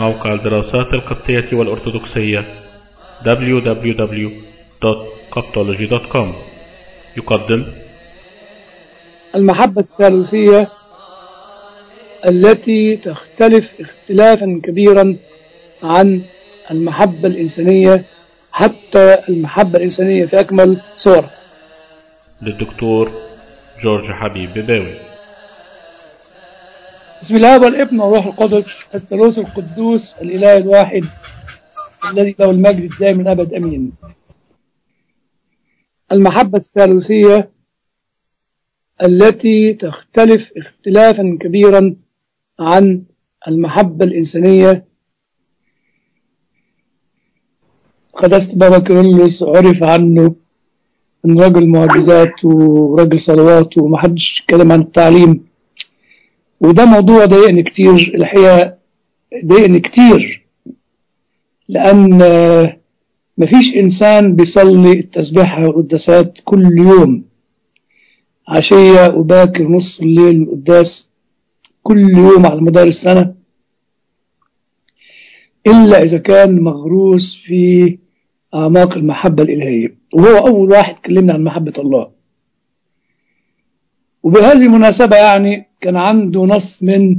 موقع الدراسات القبطية والأرثوذكسية www.coptology.com يقدم المحبة الثالوثية التي تختلف اختلافا كبيرا عن المحبة الإنسانية حتى المحبة الإنسانية في أكمل صورها للدكتور جورج حبيب بباوي بسم الله والابن والروح القدس الثالوث القدوس الإله الواحد الذي له المجد الدائم من أبد أمين المحبة الثالوثية التي تختلف اختلافا كبيرا عن المحبة الإنسانية قدست بابا كيرلس عرف عنه ان رجل معجزات ورجل صلوات ومحدش اتكلم عن التعليم وده موضوع ضايقني كتير الحقيقة ضايقني كتير لأن مفيش إنسان بيصلي التسبيحة والقداسات كل يوم عشية وباكر نص الليل والقداس كل يوم على مدار السنة إلا إذا كان مغروس في أعماق المحبة الإلهية وهو أول واحد كلمنا عن محبة الله وبهذه المناسبة يعني كان عنده نص من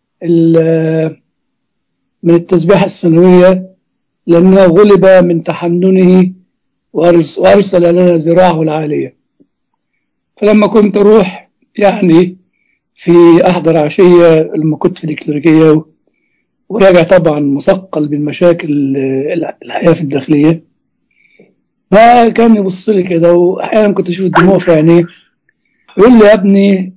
من التسبيحة السنوية لأنه غلب من تحننه وأرسل لنا ذراعه العالية فلما كنت أروح يعني في أحضر عشية لما كنت في الإكليريكية وراجع طبعا مثقل بالمشاكل الحياة في الداخلية فكان يبص لي كده وأحيانا كنت أشوف الدموع في عينيه يقول لي يا ابني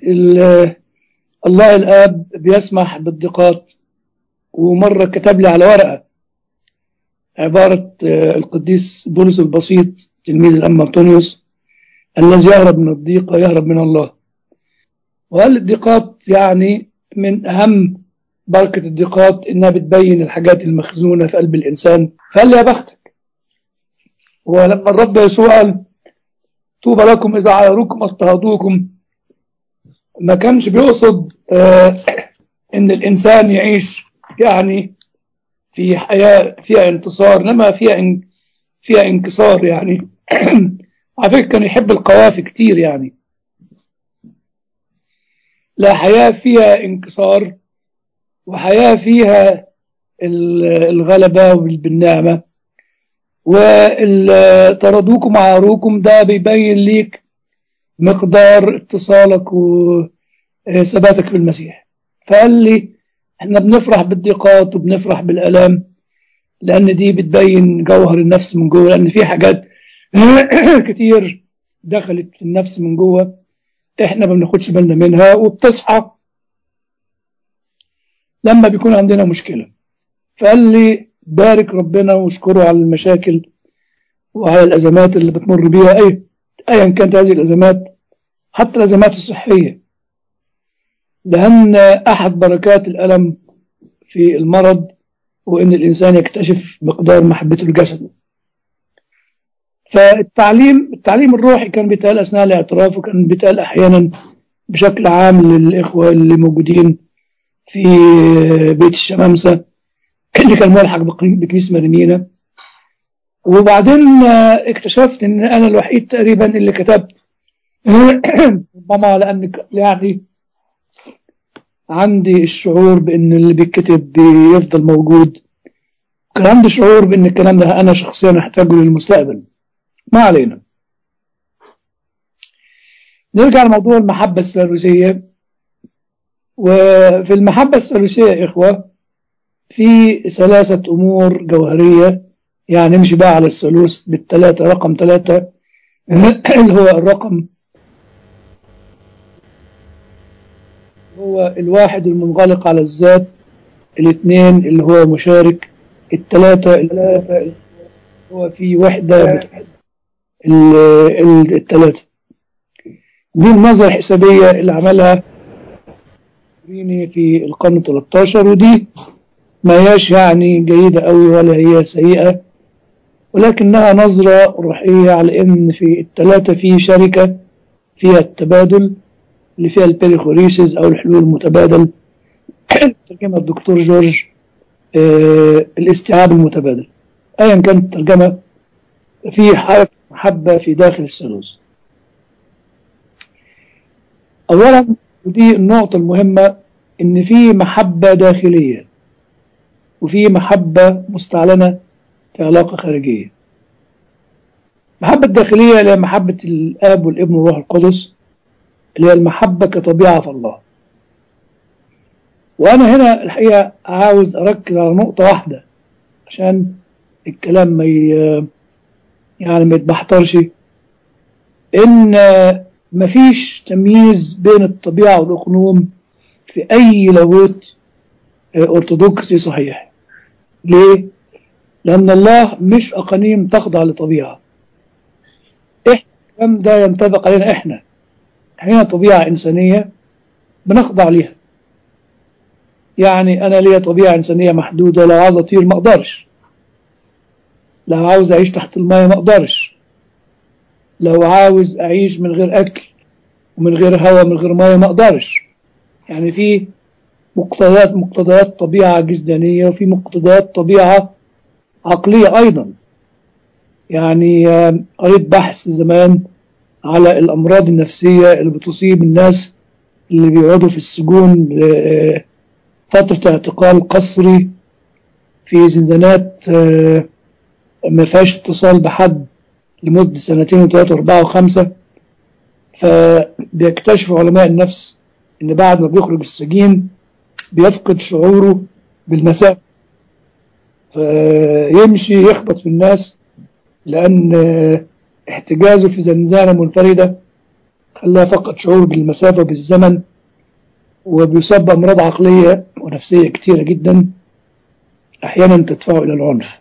الله الآب بيسمح بالضيقات ومرة كتب لي على ورقة عبارة القديس بولس البسيط تلميذ الأم أنطونيوس الذي يهرب من الضيقة يهرب من الله وقال الضيقات يعني من أهم بركة الضيقات إنها بتبين الحاجات المخزونة في قلب الإنسان فقال لي يا بختك ولما الرب يسوع قال طوبى لكم إذا عايروكم واضطهدوكم ما كانش بيقصد آه إن الإنسان يعيش يعني في حياة فيها انتصار إنما فيها إن فيها انكسار يعني على فكرة كان يحب القوافي كتير يعني لا حياة فيها انكسار وحياة فيها الغلبة بالنعمة وطردوكم وعاروكم ده بيبين ليك مقدار اتصالك وثباتك في المسيح فقال لي احنا بنفرح بالضيقات وبنفرح بالالام لان دي بتبين جوهر النفس من جوه لان في حاجات كتير دخلت في النفس من جوه احنا ما بناخدش بالنا منها وبتصحى لما بيكون عندنا مشكله فقال لي بارك ربنا واشكره على المشاكل وعلى الازمات اللي بتمر بيها اي ايا كانت هذه الازمات حتى الازمات الصحيه لان احد بركات الالم في المرض هو ان الانسان يكتشف مقدار محبته لجسده فالتعليم التعليم الروحي كان بيتقال اثناء الاعتراف وكان بيتقال احيانا بشكل عام للاخوه اللي موجودين في بيت الشمامسه اللي كان ملحق بكنيسه مريمينا وبعدين اكتشفت ان انا الوحيد تقريبا اللي كتبت ربما لان يعني عندي الشعور بان اللي بيتكتب بيفضل موجود كان عندي شعور بان الكلام ده انا شخصيا احتاجه للمستقبل ما علينا نرجع لموضوع المحبة الثالوثية وفي المحبة الثالوثية يا إخوة في ثلاثة أمور جوهرية يعني نمشي بقى على الثالوث بالثلاثة رقم ثلاثة اللي هو الرقم هو الواحد المنغلق على الذات الاثنين اللي هو مشارك الثلاثة الثلاثة هو في وحدة الثلاثة دي النظرة الحسابية اللي عملها في القرن 13 ودي ما هياش يعني جيدة قوي ولا هي سيئة ولكنها نظرة روحية على ان في الثلاثة في شركة فيها التبادل اللي فيها البيريخوريسيس او الحلول المتبادل ترجمها الدكتور جورج آه، الاستيعاب المتبادل أيا كانت الترجمة في حالة محبة في داخل الثالوث أولا ودي النقطة المهمة إن في محبة داخلية وفي محبة مستعلنة في علاقة خارجية المحبة الداخلية اللي هي محبة الآب والابن والروح القدس اللي هي المحبة كطبيعة في الله وأنا هنا الحقيقة عاوز أركز على نقطة واحدة عشان الكلام ما ي- يعني ما يتبحترش إن مفيش تمييز بين الطبيعة والأقنوم في أي لاهوت أرثوذكسي صحيح ليه؟ لأن الله مش أقانيم تخضع لطبيعة إحنا الكلام ده ينطبق علينا إحنا إحنا طبيعة إنسانية بنخضع ليها يعني أنا ليا طبيعة إنسانية محدودة لو عاوز أطير ما أقدرش لو عاوز أعيش تحت الماء ما أقدرش لو عاوز أعيش من غير أكل ومن غير هواء من غير مية ما أقدرش يعني في مقتضيات مقتضيات طبيعة جسدانية وفي مقتضيات طبيعة عقلية أيضا يعني آه، قريت بحث زمان على الأمراض النفسية اللي بتصيب الناس اللي بيقعدوا في السجون آه، فترة اعتقال قسري في زنزانات آه، ما فيهاش اتصال بحد لمدة سنتين وثلاثة وأربعة وخمسة فبيكتشف علماء النفس إن بعد ما بيخرج السجين بيفقد شعوره بالمسافة فيمشي يخبط في الناس لأن آه، احتجازه في زنزانة منفردة خلاه فقد شعوره بالمسافة وبالزمن وبيصاب بأمراض عقلية ونفسية كتيرة جدا أحيانا تدفعه إلى العنف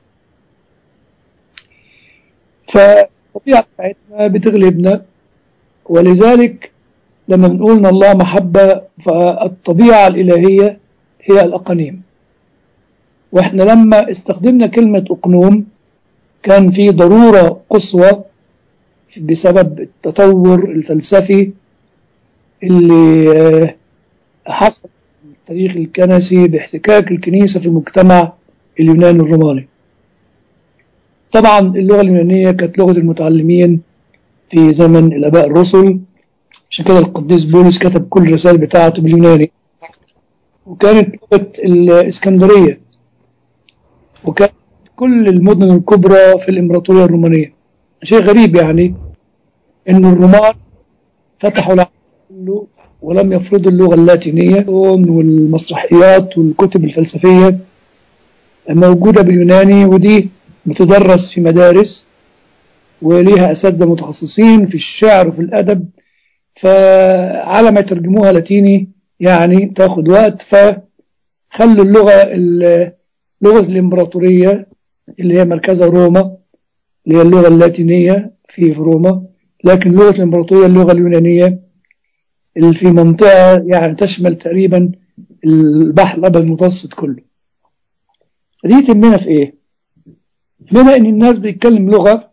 فالطبيعة بتاعتنا بتغلبنا ولذلك لما بنقول ان الله محبة فالطبيعة الإلهية هي الأقانيم واحنا لما استخدمنا كلمة أقنوم كان في ضرورة قصوى بسبب التطور الفلسفي اللي آه، حصل في التاريخ الكنسي باحتكاك الكنيسة في المجتمع اليوناني الروماني طبعا اللغة اليونانية كانت لغة المتعلمين في زمن الآباء الرسل عشان كده القديس بولس كتب كل الرسائل بتاعته باليوناني وكانت لغة الإسكندرية وكانت كل المدن الكبرى في الإمبراطورية الرومانية شيء غريب يعني إن الرومان فتحوا العالم كله ولم يفرضوا اللغة اللاتينية والمسرحيات والكتب الفلسفية موجودة باليوناني ودي بتدرس في مدارس وليها أساتذة متخصصين في الشعر وفي الأدب فعلى ما يترجموها لاتيني يعني تاخد وقت فخلوا اللغة ال- لغة الإمبراطورية اللي هي مركزها روما اللي هي اللغة اللاتينية في روما لكن لغة الإمبراطورية اللغة اليونانية اللي في منطقة يعني تشمل تقريبا البحر الأبيض المتوسط كله دي تهمنا في إيه؟ بما إن الناس بيتكلم لغة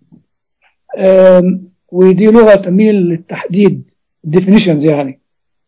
آم، ودي لغة تميل للتحديد definitions يعني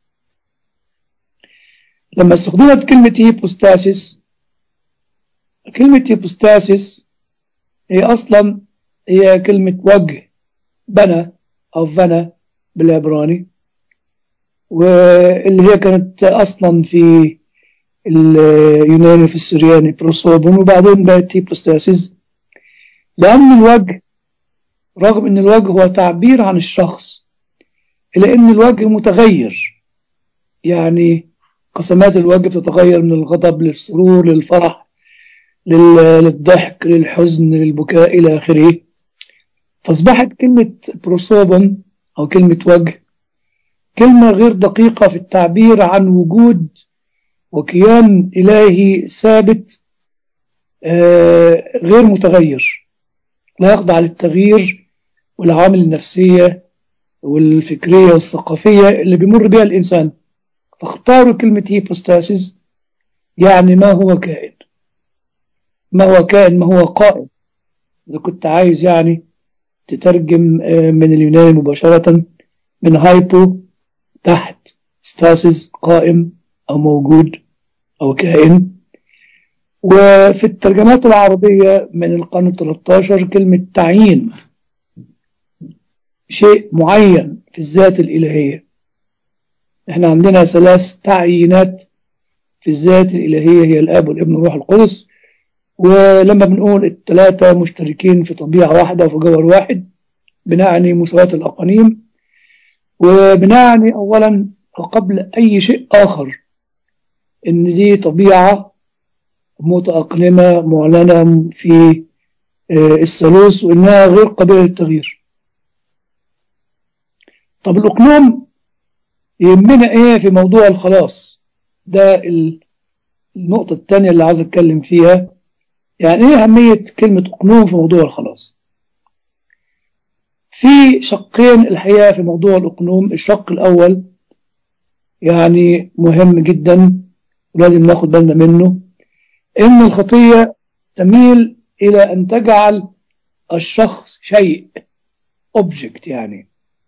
لما استخدمت كلمة هيبوستاسيس كلمة هيبوستاسيس هي أصلا هي كلمة وجه بنى أو فنى بالعبراني واللي هي كانت أصلا في اليوناني في السرياني بروسوبون وبعدين بقت هيبوستاسيس لأن الوجه رغم أن الوجه هو تعبير عن الشخص إلا أن الوجه متغير يعني قسمات الوجه بتتغير من الغضب للسرور للفرح لل- للضحك للحزن للبكاء إلى آخره فأصبحت كلمة بروسوبون أو كلمة وجه كلمة غير دقيقة في التعبير عن وجود وكيان إلهي ثابت آه، غير متغير لا يخضع للتغيير والعوامل النفسية والفكرية والثقافية اللي بيمر بها الإنسان فاختاروا كلمة هيبوستاسيس يعني ما هو كائن ما هو كائن ما هو قائم إذا كنت عايز يعني تترجم آه، من اليوناني مباشرة من هايبو تحت ستاسيس قائم أو موجود أو كائن وفي الترجمات العربية من القرن 13 كلمة تعيين شيء معين في الذات الإلهية احنا عندنا ثلاث تعيينات في الذات الإلهية هي الآب والابن والروح القدس ولما بنقول الثلاثة مشتركين في طبيعة واحدة وفي جوهر واحد بنعني مساواة الأقانيم وبنعني أولا وقبل أي شيء آخر إن دي طبيعة متأقلمة معلنة في الثالوث وإنها غير قابلة للتغيير طب الأقنوم يهمنا إيه في موضوع الخلاص ده النقطة الثانية اللي عايز أتكلم فيها يعني إيه أهمية كلمة أقنوم في موضوع الخلاص في شقين الحقيقة في موضوع الأقنوم الشق الأول يعني مهم جدا ولازم ناخد بالنا منه إن الخطية تميل إلى أن تجعل الشخص شيء object يعني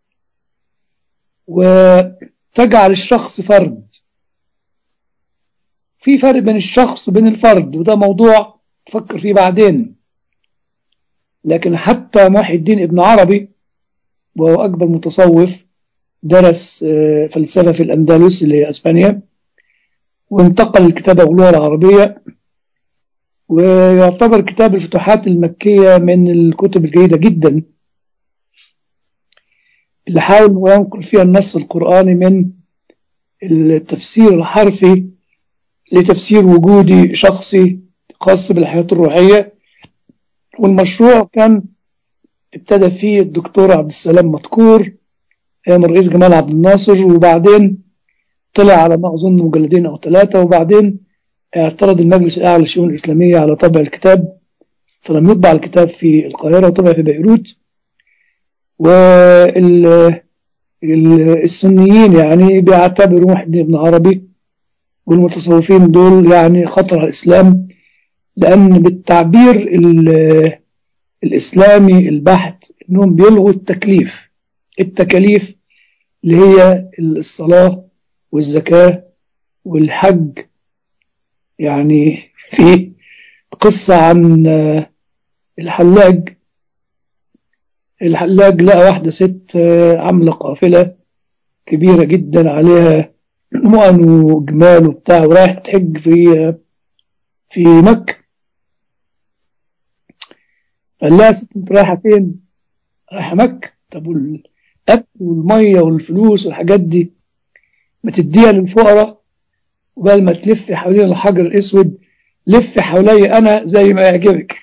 وتجعل الشخص فرد في فرق بين الشخص وبين الفرد وده موضوع تفكر فيه بعدين لكن حتى محي الدين ابن عربي وهو أكبر متصوف درس فلسفة في الأندلس اللي هي أسبانيا وانتقل الكتابة اللغة العربية ويعتبر كتاب الفتوحات المكية من الكتب الجيدة جدا اللي حاول ينقل فيها النص القرآني من التفسير الحرفي لتفسير وجودي شخصي خاص بالحياة الروحية والمشروع كان ابتدى فيه الدكتور عبد السلام مذكور ايام الرئيس جمال عبد الناصر وبعدين طلع على ما اظن مجلدين او ثلاثه وبعدين اعترض المجلس الاعلى للشؤون الاسلاميه على طبع الكتاب فلم يطبع الكتاب في القاهره وطبع في بيروت والسنيين يعني بيعتبروا محي ابن عربي والمتصوفين دول يعني خطر على الاسلام لان بالتعبير الإسلامي البحت إنهم بيلغوا التكليف التكاليف اللي هي الصلاة والزكاة والحج يعني في قصة عن الحلاج الحلاج لقى واحدة ست عاملة قافلة كبيرة جدا عليها مؤن وجمال وبتاع ورايح تحج في في مكة قال لها ست انت رايحه فين؟ رايحه مكه طب والاكل والميه والفلوس والحاجات دي ما تديها للفقراء وبدل ما تلف حوالين الحجر الاسود لف حوالي انا زي ما يعجبك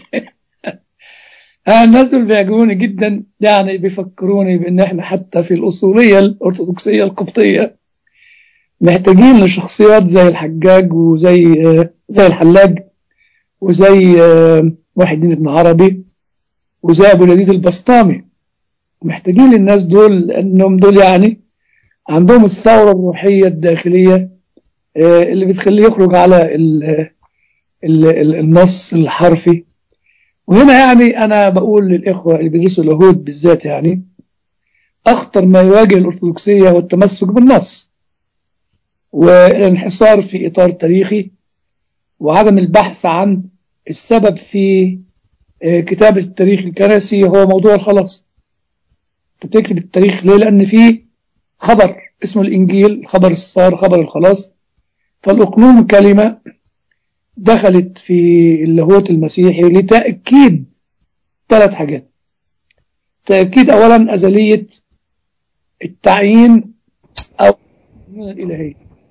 الناس دول بيعجبوني جدا يعني بيفكروني بان احنا حتى في الاصوليه الارثوذكسيه القبطيه محتاجين لشخصيات زي الحجاج وزي زي الحلاج وزي محي الدين ابن عربي وزي ابو العزيز البسطامي محتاجين للناس دول لانهم دول يعني عندهم الثوره الروحيه الداخليه اللي بتخليه يخرج على ال ال ال النص الحرفي وهنا يعني انا بقول للاخوه اللي بيدرسوا اليهود بالذات يعني اخطر ما يواجه الارثوذكسيه هو التمسك بالنص والانحصار في اطار تاريخي وعدم البحث عن السبب في كتابة التاريخ الكنسي هو موضوع الخلاص انت بتكتب التاريخ ليه لأن فيه خبر اسمه الإنجيل خبر الصار خبر الخلاص فالأقنوم كلمة دخلت في اللاهوت المسيحي لتأكيد ثلاث حاجات تأكيد أولا أزلية التعيين أو الإلهية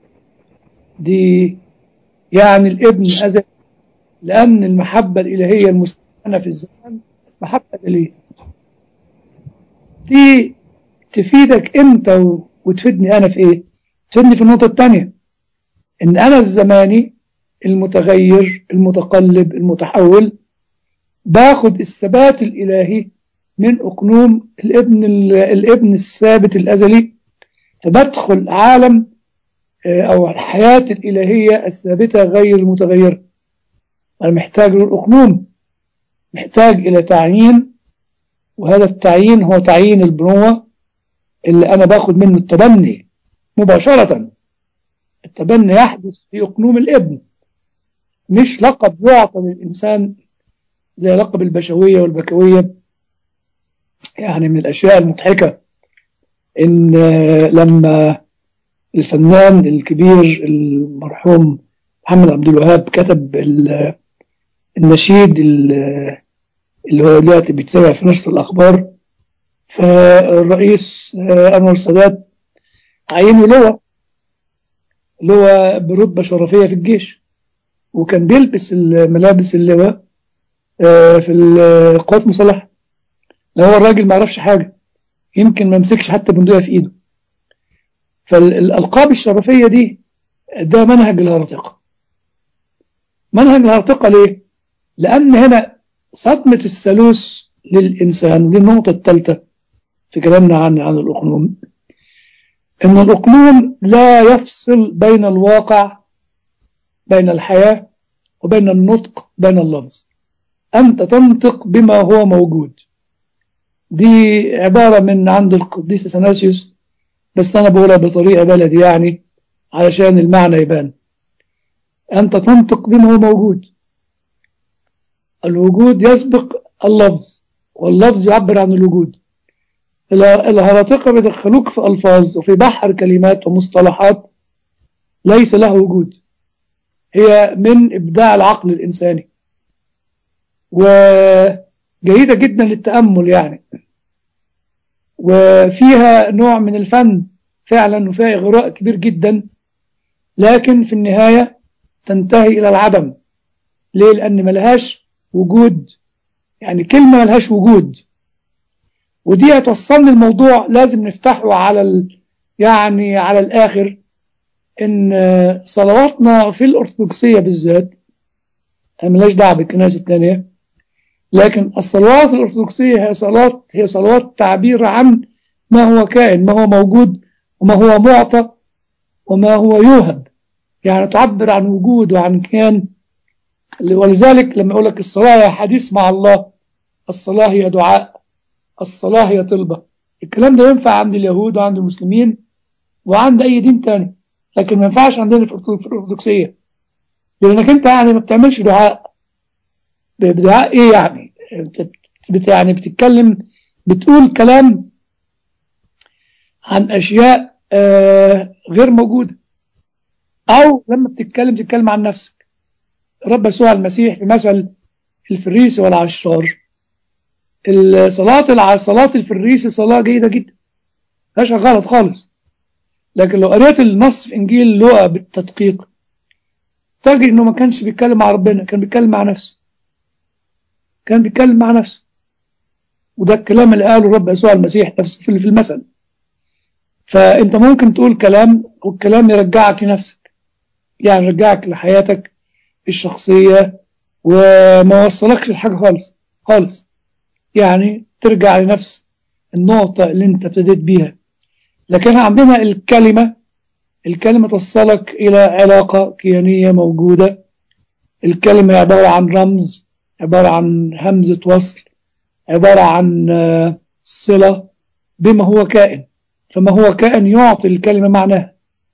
دي يعني الابن أزلي لأن المحبة الإلهية المستمنة في الزمان محبة إلهية دي تفيدك أنت وتفيدني أنا في إيه؟ تفيدني في النقطة الثانية إن أنا الزماني المتغير المتقلب المتحول باخد الثبات الإلهي من أقنوم الابن الابن الثابت الأزلي فبدخل عالم أو الحياة الإلهية الثابتة غير المتغيرة أنا محتاج للأقنوم محتاج إلى تعيين وهذا التعيين هو تعيين البنوة اللي أنا باخد منه التبني مباشرة التبني يحدث في أقنوم الابن مش لقب يعطى للإنسان زي لقب البشوية والبكوية يعني من الأشياء المضحكة إن لما الفنان الكبير المرحوم محمد عبد الوهاب كتب النشيد اللي هو دلوقتي بيتسمع في نشر الأخبار فالرئيس أنور السادات عينه لواء لواء برتبة شرفية في الجيش وكان بيلبس ملابس اللواء في القوات المسلحة لا هو الراجل ما يعرفش حاجة يمكن ما يمسكش حتى بندقية في ايده فالألقاب الشرفية دي ده منهج الهرطقة منهج الهرطقة ليه؟ لأن هنا صدمة الثالوث للإنسان ودي النقطة الثالثة في كلامنا عن عن الأقنوم إن الأقنوم لا يفصل بين الواقع بين الحياة وبين النطق بين اللفظ أنت تنطق بما هو موجود دي عبارة من عند القديس اثناسيوس بس أنا بقولها بطريقة بلدي يعني علشان المعنى يبان أنت تنطق بما هو موجود الوجود يسبق اللفظ واللفظ يعبر عن الوجود الهرطقة بيدخلوك في ألفاظ وفي بحر كلمات ومصطلحات ليس له وجود هي من إبداع العقل الإنساني وجيدة جدا للتأمل يعني وفيها نوع من الفن فعلا وفيها إغراء كبير جدا لكن في النهاية تنتهي إلى العدم ليه؟ لأن ملهاش وجود يعني كلمة ملهاش وجود ودي هتوصلني الموضوع لازم نفتحه على ال... يعني على الآخر إن صلواتنا في الأرثوذكسية بالذات ملهاش دعوة بالكنائس الثانية لكن الصلوات الأرثوذكسية هي صلاة هي صلوات تعبير عن ما هو كائن ما هو موجود وما هو معطى وما هو يوهب يعني تعبر عن وجود وعن كيان ولذلك لما يقول لك الصلاة هي حديث مع الله الصلاة هي دعاء الصلاة هي طلبة الكلام ده ينفع عند اليهود وعند المسلمين وعند أي دين تاني لكن ما ينفعش عندنا في الأرثوذكسية لأنك أنت يعني ما بتعملش دعاء بدعاء إيه يعني بت يعني بتتكلم بتقول كلام عن أشياء آه غير موجودة أو لما بتتكلم بتتكلم عن نفسك رب يسوع المسيح في مثل الفريسي والعشار الصلاة صلاة الفريسي صلاة جيدة جدا مفيهاش غلط خالص لكن لو قريت النص في إنجيل لوقا بالتدقيق تجد إنه ما كانش بيتكلم مع ربنا كان بيتكلم مع نفسه كان بيتكلم مع نفسه وده الكلام اللي قاله الرب يسوع المسيح نفسه في المثل فأنت ممكن تقول كلام والكلام يرجعك لنفسك يعني يرجعك لحياتك الشخصية وما وصلكش لحاجة خالص خالص يعني ترجع لنفس النقطة اللي انت ابتديت بيها لكن عندنا الكلمة الكلمة توصلك إلى علاقة كيانية موجودة الكلمة عبارة عن رمز عبارة عن همزة وصل عبارة عن صلة بما هو كائن فما هو كائن يعطي الكلمة معناها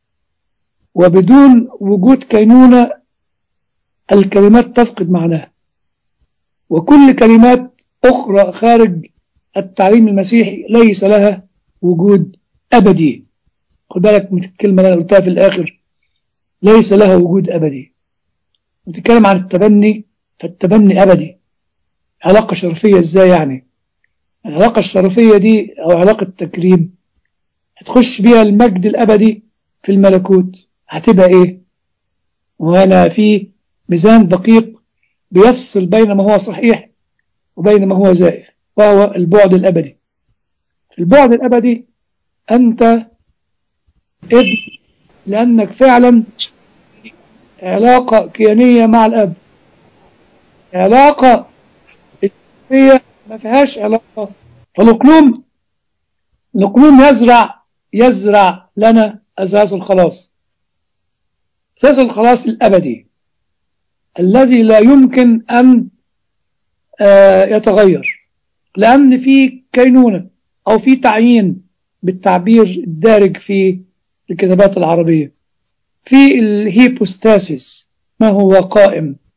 وبدون وجود كينونة الكلمات تفقد معناها وكل كلمات أخرى خارج التعليم المسيحي ليس لها وجود أبدي خد بالك من الكلمة اللي أنا قلتها في الآخر ليس لها وجود أبدي نتكلم عن التبني فالتبني أبدي علاقة شرفية إزاي يعني العلاقة الشرفية دي أو علاقة تكريم هتخش بيها المجد الأبدي في الملكوت هتبقى إيه وأنا في ميزان دقيق بيفصل بين ما هو صحيح وبين ما هو زائف وهو البعد الأبدي في البعد الأبدي أنت ابن لأنك فعلا علاقة كيانية مع الأب علاقة هي ما فيهاش علاقة فالقلوم القلوم يزرع يزرع لنا أساس الخلاص أساس الخلاص الأبدي الذي لا يمكن أن يتغير لأن في كينونة أو في تعيين بالتعبير الدارج في الكتابات العربية في الهيبوستاسيس ما هو قائم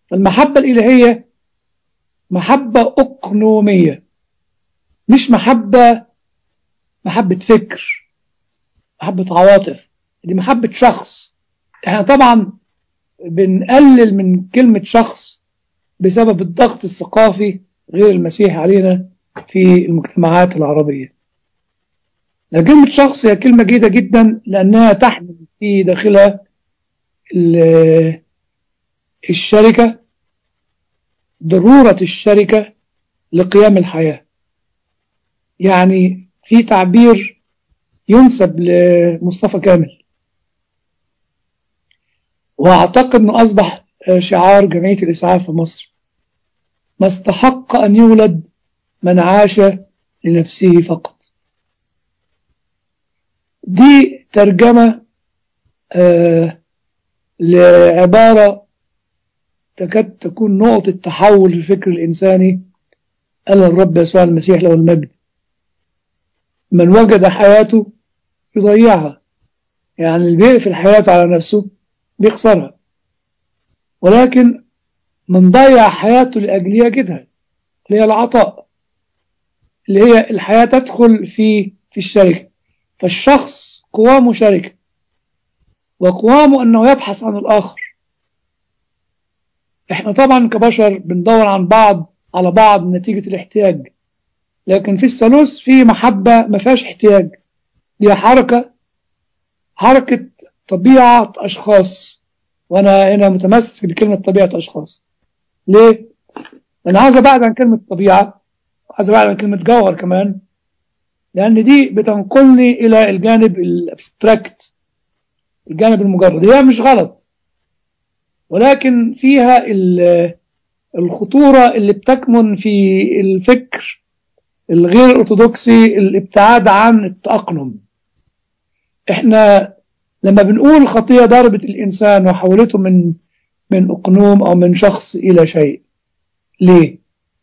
المحبة الإلهية محبة أقنومية مش محبة محبة فكر محبة عواطف دي محبة شخص احنا طبعا بنقلل من كلمة شخص بسبب الضغط الثقافي غير المسيحي علينا في المجتمعات العربية لكن كلمة شخص هي كلمة جيدة جدا لأنها تحمل في داخلها الشركة ضرورة الشركة لقيام الحياة يعني في تعبير ينسب لمصطفى كامل واعتقد انه اصبح شعار جمعيه الاسعاف في مصر ما استحق ان يولد من عاش لنفسه فقط دي ترجمه آه لعباره تكاد تكون نقطه تحول في الفكر الانساني قال الرب يسوع المسيح له المجد من وجد حياته يضيعها يعني اللي بيقفل حياته على نفسه بيخسرها ولكن من ضيع حياته لأجلها كده اللي هي العطاء اللي هي الحياة تدخل في في الشركة فالشخص قوامه شركة وقوامه أنه يبحث عن الآخر احنا طبعا كبشر بندور عن بعض على بعض نتيجة الاحتياج لكن في الثالوث في محبة ما فيهاش احتياج دي حركة حركة طبيعة أشخاص وأنا هنا متمسك بكلمة طبيعة أشخاص ليه؟ لأن عايز أبعد عن كلمة طبيعة عايز أبعد عن كلمة جوهر كمان لأن دي بتنقلني إلى الجانب الابستراكت الجانب المجرد هي مش غلط ولكن فيها الخطورة اللي بتكمن في الفكر الغير أرثوذكسي الابتعاد عن التأقلم احنا لما بنقول خطية ضربت الإنسان وحولته من من أقنوم أو من شخص إلى شيء ليه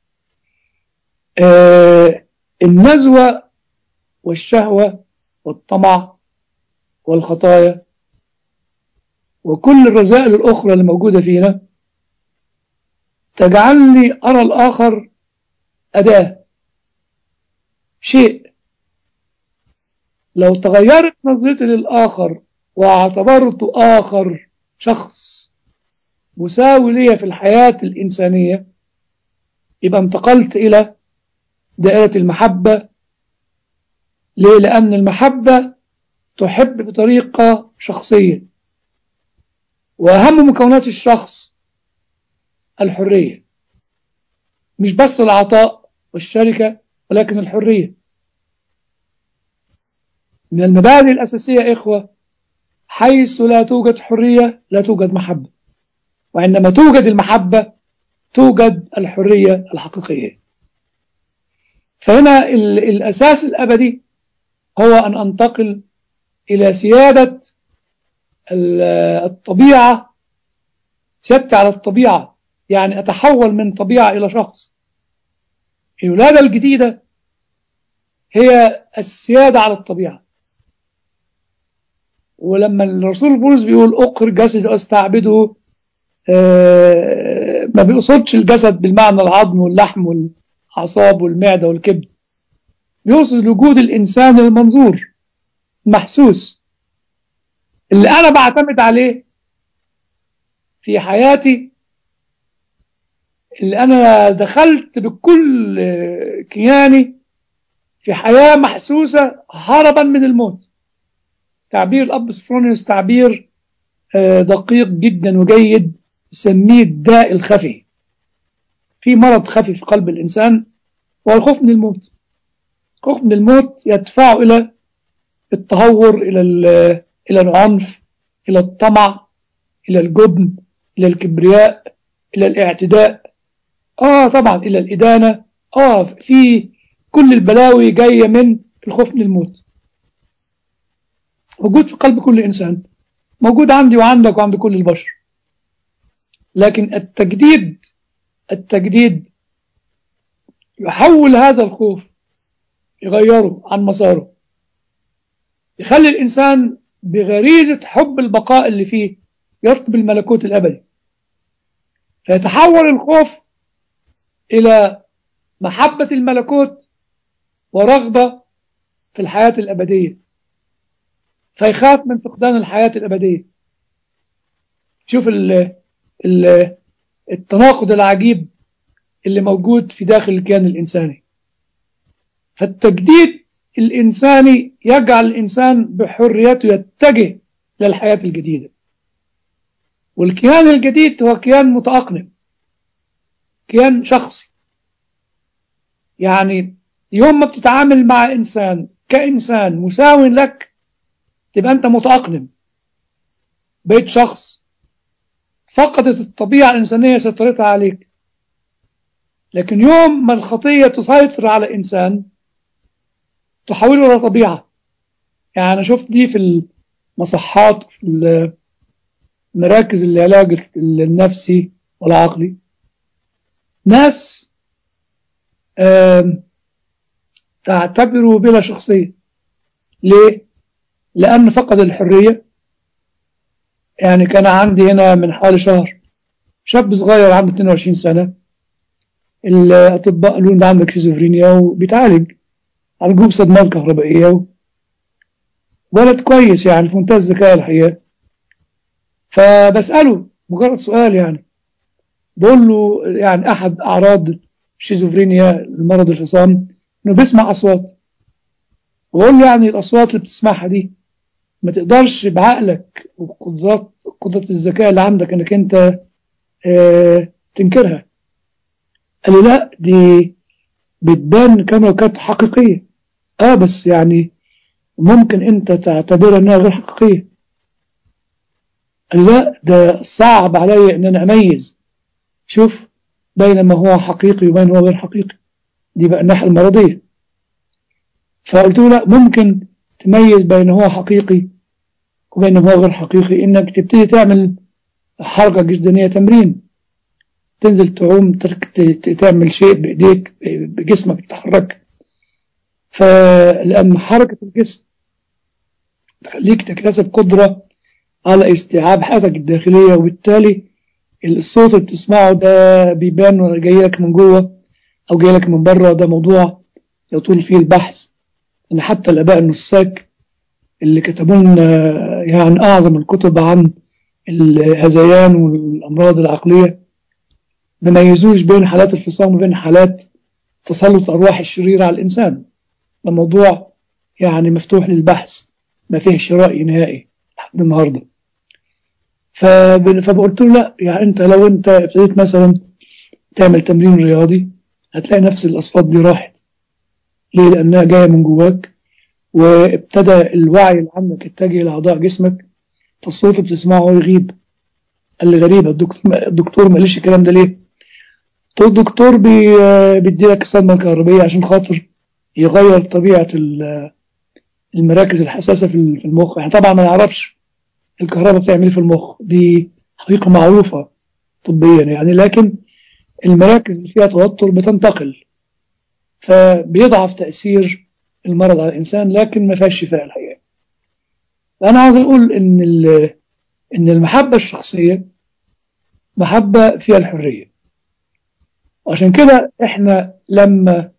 آه النزوة والشهوة والطمع والخطايا وكل الرذائل الأخرى اللي موجودة فينا تجعلني أرى الآخر أداة شيء لو تغيرت نظرتي للآخر واعتبرته آخر شخص مساوي لي في الحياة الإنسانية يبقى انتقلت إلى دائرة المحبة ليه؟ لأن المحبة تحب بطريقة شخصية وأهم مكونات الشخص الحرية مش بس العطاء والشركة ولكن الحرية من المبادئ الأساسية إخوة حيث لا توجد حرية لا توجد محبة وعندما توجد المحبة توجد الحرية الحقيقية فهنا الأساس الأبدي هو أن أنتقل إلى سيادة الطبيعة سيادتي على الطبيعة يعني أتحول من طبيعة إلى شخص الولادة الجديدة هي السيادة على الطبيعة ولما الرسول بولس بيقول أقر جسد أستعبده آه ما بيقصدش الجسد بالمعنى العظم واللحم والأعصاب والمعدة والكبد بيقصد وجود الإنسان المنظور المحسوس اللي أنا بعتمد عليه في حياتي اللي أنا دخلت بكل كياني في حياة محسوسة هربا من الموت تعبير الأب سفرونيوس تعبير دقيق جدا وجيد يسميه الداء الخفي في مرض خفي في قلب الإنسان هو الخوف من الموت الخوف من الموت يدفعه إلى التهور إلى إلى العنف إلى الطمع إلى الجبن إلى الكبرياء إلى الاعتداء آه طبعا إلى الإدانة آه في كل البلاوي جاية من الخوف من الموت موجود في قلب كل إنسان موجود عندي وعندك وعند كل البشر لكن التجديد التجديد يحول هذا الخوف يغيره عن مساره يخلي الإنسان بغريزة حب البقاء اللي فيه يرتب الملكوت الأبدي فيتحول الخوف إلى محبة الملكوت ورغبة في الحياة الأبدية فيخاف من فقدان الحياة الأبدية شوف ال ال التناقض العجيب اللي موجود في داخل الكيان الإنساني فالتجديد الإنساني يجعل الإنسان بحريته يتجه للحياة الجديدة والكيان الجديد هو كيان متأقلم كيان شخصي يعني يوم ما بتتعامل مع إنسان كإنسان مساو لك تبقى أنت متأقلم بقيت شخص فقدت الطبيعة الإنسانية سيطرتها عليك لكن يوم ما الخطية تسيطر على إنسان تحوله إلى طبيعة يعني أنا شفت دي في المصحات في مراكز العلاج النفسي والعقلي ناس تعتبره بلا شخصية ليه؟ لأن فقد الحرية يعني كان عندي هنا من حوالي شهر شاب صغير عنده 22 سنة الأطباء قالوا له عندك شيزوفرينيا وبيتعالج عالجوه بصدمات كهربائية ولد كويس يعني في منتهى الذكاء الحقيقة فبسأله مجرد سؤال يعني بقول له يعني أحد أعراض الشيزوفرينيا المرض الفصام إنه بيسمع أصوات وأقول له يعني الأصوات اللي بتسمعها دي ما تقدرش بعقلك وقدرات قدرة الذكاء اللي عندك إنك أنت اه تنكرها قال لي لا دي بتبان كما كانت حقيقية اه بس يعني ممكن انت تعتبرها انها غير حقيقية قال لا ده صعب علي ان انا اميز شوف بين ما هو حقيقي وبين ما هو غير حقيقي دي بقى الناحية المرضية فقلت له لا ممكن تميز بين هو حقيقي وبين ما هو غير حقيقي انك تبتدي تعمل حركة جسدانية تمرين تنزل تعوم تعمل شيء بإيديك بجسمك تتحرك فلأن حركة الجسم تخليك تكتسب قدرة على استيعاب حياتك الداخلية وبالتالي الصوت اللي بتسمعه ده بيبان جاي لك من جوه أو جاي لك من بره ده موضوع يطول فيه البحث أن حتى الآباء النساك اللي كتبوا لنا يعني أعظم الكتب عن الهذيان والأمراض العقلية ما ميزوش بين حالات الفصام وبين حالات تسلط أرواح الشريرة على الإنسان ده موضوع يعني مفتوح للبحث ما فيهش رأي نهائي لحد النهاردة فقلت له لا يعني أنت لو أنت ابتديت مثلا تعمل تمرين رياضي هتلاقي نفس الأصوات دي راحت ليه لأنها جاية من جواك وابتدى الوعي اللي عندك يتجه لأعضاء جسمك فالصوت اللي بتسمعه يغيب قال لي غريبة الدكتور, الدكتور ما قالش الكلام ده ليه قلت الدكتور بي بيدي لك صدمة كهربية عشان خاطر يغير طبيعة المراكز الحساسة في المخ احنا طبعا ما نعرفش الكهرباء بتعمل في المخ دي حقيقة معروفة طبيا يعني لكن المراكز اللي فيها توتر بتنتقل فبيضعف تأثير المرض على الإنسان لكن ما فيهاش شفاء الحقيقة فأنا عاوز أقول إن إن المحبة الشخصية محبة فيها الحرية وعشان كده إحنا لما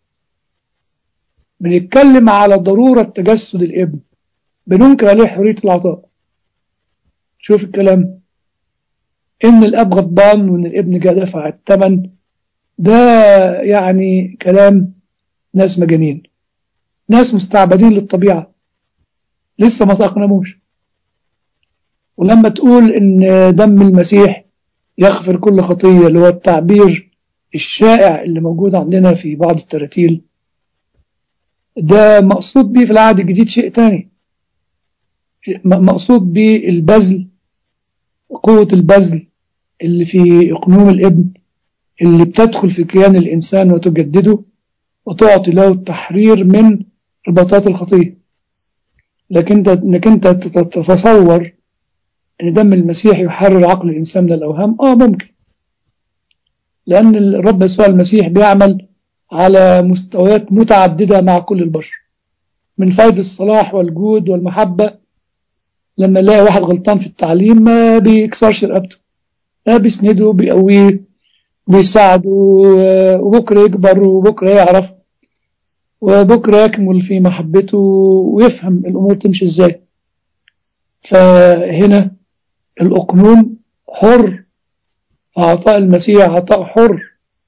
بنتكلم على ضرورة تجسد الابن بننكر عليه حرية العطاء شوف الكلام إن الأب غضبان وإن الابن جاء دفع الثمن ده يعني كلام ناس مجانين ناس مستعبدين للطبيعة لسه ما تأقلموش ولما تقول إن دم المسيح يغفر كل خطية اللي هو التعبير الشائع اللي موجود عندنا في بعض التراتيل ده مقصود به في العهد الجديد شيء تاني مقصود به البذل قوة البذل اللي في اقنوم الابن اللي بتدخل في كيان الإنسان وتجدده وتعطي له التحرير من رباطات الخطية لكن انك انت تتصور ان دم المسيح يحرر عقل الانسان من الاوهام اه ممكن لان الرب يسوع المسيح بيعمل على مستويات متعددة مع كل البشر من فيض الصلاح والجود والمحبة لما نلاقي واحد غلطان في التعليم ما بيكسرش رقبته لا بيسنده بيقويه بيساعده وبكرة يكبر وبكرة يعرف وبكرة يكمل في محبته ويفهم الأمور تمشي إزاي فهنا الأقنوم حر عطاء المسيح عطاء حر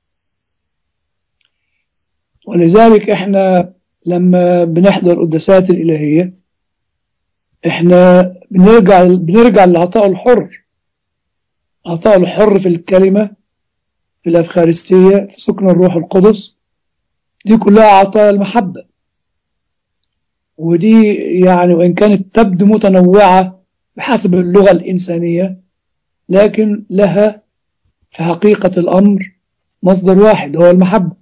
ولذلك احنا لما بنحضر القداسات الإلهية احنا بنرجع بنرجع للعطاء الحر عطاء الحر في الكلمة في الأفخارستية في سكن الروح القدس دي كلها عطايا المحبة ودي يعني وإن كانت تبدو متنوعة بحسب اللغة الإنسانية لكن لها في حقيقة الأمر مصدر واحد هو المحبة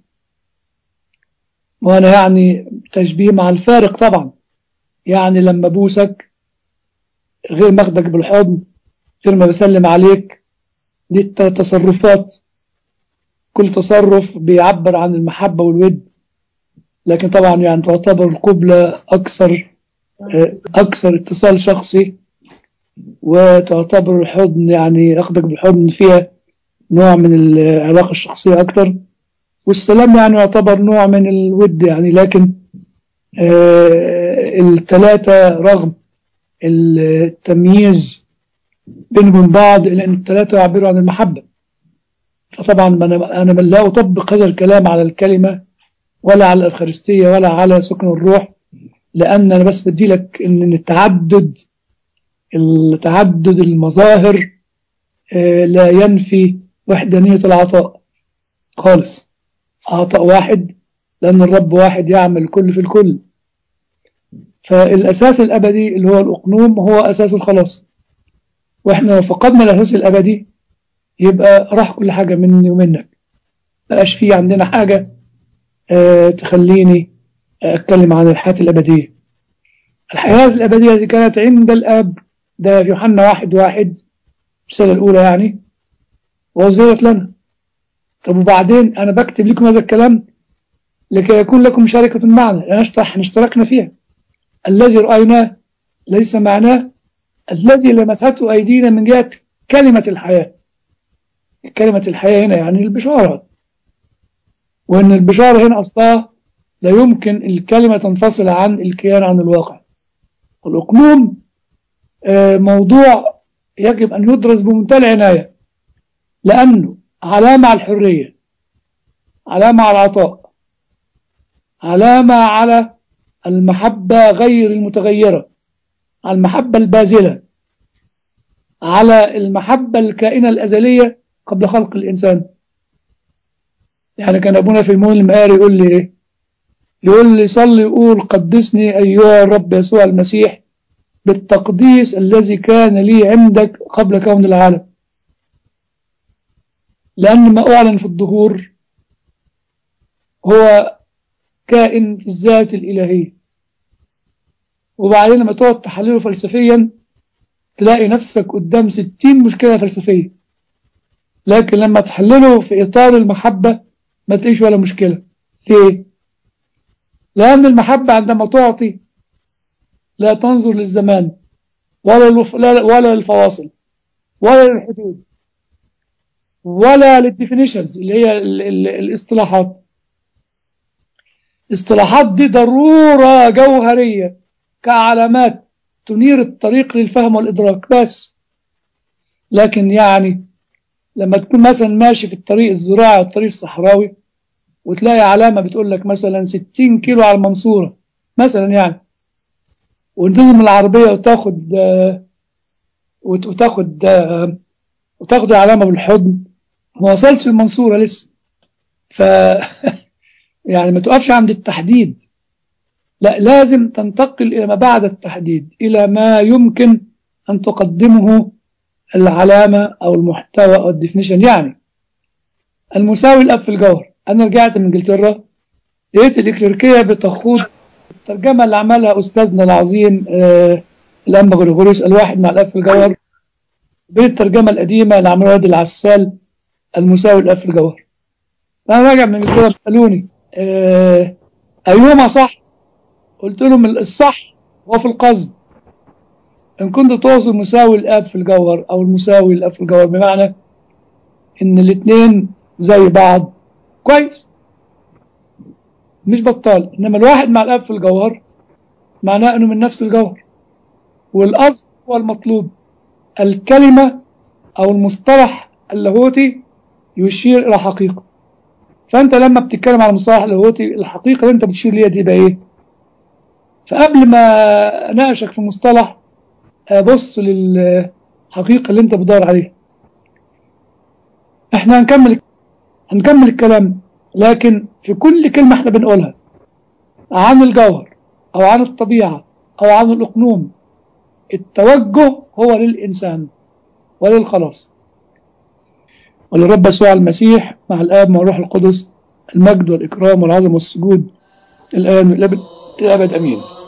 وأنا يعني تشبيه مع الفارق طبعا يعني لما بوسك غير ماخدك بالحضن غير ما بسلم عليك دي تصرفات كل تصرف بيعبر عن المحبة والود لكن طبعا يعني تعتبر القبلة أكثر أكثر اتصال شخصي وتعتبر الحضن يعني أخذك بالحضن فيها نوع من العلاقة الشخصية أكثر والسلام يعني يعتبر نوع من الود يعني لكن الثلاثة رغم التمييز بينهم بعض لأن الثلاثة يعبروا عن المحبة فطبعا أنا لا أطبق هذا الكلام على الكلمة ولا على الأفخارستية ولا على سكن الروح لأن أنا بس بدي لك إن التعدد التعدد المظاهر لا ينفي وحدانية العطاء خالص عطاء واحد لأن الرب واحد يعمل الكل في الكل فالأساس الأبدي اللي هو الأقنوم هو أساس الخلاص وإحنا لو فقدنا الأساس الأبدي يبقى راح كل حاجة مني ومنك بقاش في عندنا حاجة أه تخليني أتكلم عن الحياة الأبدية الحياة الأبدية التي كانت عند الآب ده في يوحنا واحد واحد الرسالة الأولى يعني وظهرت لنا طب وبعدين أنا بكتب لكم هذا الكلام لكي يكون لكم شركة معنا لأن احنا اشتركنا فيها الذي رأيناه ليس معناه الذي لمسته أيدينا من جهة كلمة الحياة كلمة الحياة هنا يعني البشارة وأن البشارة هنا أصلها لا يمكن الكلمة تنفصل عن الكيان عن الواقع الأقلوم موضوع يجب أن يدرس بمنتهى العناية لأنه علامة على الحرية علامة على العطاء علامة على المحبة غير المتغيرة على المحبة البازلة على المحبة الكائنة الأزلية قبل خلق الإنسان يعني كان أبونا في المول المآري يقول لي إيه يقول لي صلي يقول قدسني أيها الرب يسوع المسيح بالتقديس الذي كان لي عندك قبل كون العالم لأن ما أعلن في الظهور هو كائن في الذات الإلهية وبعدين لما تقعد تحلله فلسفيا تلاقي نفسك قدام ستين مشكلة فلسفية لكن لما تحلله في إطار المحبة ما تلاقيش ولا مشكلة ليه؟ لأن المحبة عندما تعطي لا تنظر للزمان ولا الوف... ولا للفواصل ولا للحدود ولا للديفينيشنز اللي هي ال... ال... الاصطلاحات الاصطلاحات دي ضرورة جوهرية كعلامات تنير الطريق للفهم والإدراك بس لكن يعني لما تكون مثلا ماشي في الطريق الزراعي والطريق الصحراوي وتلاقي علامة بتقول لك مثلا 60 كيلو على المنصورة مثلا يعني وتنزل العربية وتاخد وتاخد وتاخد العلامة بالحضن ما وصلتش المنصورة لسه ف يعني ما تقفش عند التحديد لا لازم تنتقل إلى ما بعد التحديد إلى ما يمكن أن تقدمه العلامة أو المحتوى أو الديفينيشن يعني المساوي الأب في الجوهر أنا رجعت من إنجلترا لقيت الإكليركية بتخوض الترجمة اللي عملها أستاذنا العظيم آه الأنبا غريغوريوس الواحد مع الأب في الجوهر بين الترجمة القديمة اللي عملها وادي العسال المساوي الأب في الجوهر أنا راجع من إنجلترا سألوني آه أيهما صح؟ قلت لهم الصح هو في القصد إن كنت توصل مساوي الآب في الجوهر أو المساوي الآب في الجوهر بمعنى إن الاثنين زي بعض كويس مش بطال انما الواحد مع الاب في الجوهر معناه انه من نفس الجوهر والاصل هو المطلوب الكلمة او المصطلح اللاهوتي يشير الى حقيقة فانت لما بتتكلم على المصطلح اللاهوتي الحقيقة اللي انت بتشير ليها دي بقى ايه فقبل ما اناقشك في مصطلح ابص للحقيقة اللي انت بتدور عليها احنا هنكمل هنكمل الكلام لكن في كل كلمة احنا بنقولها عن الجوهر او عن الطبيعة او عن الاقنوم التوجه هو للإنسان وللخلاص وللرب يسوع المسيح مع الآب مع الروح القدس المجد والإكرام والعظمة والسجود الآن والأبد الأبد أمين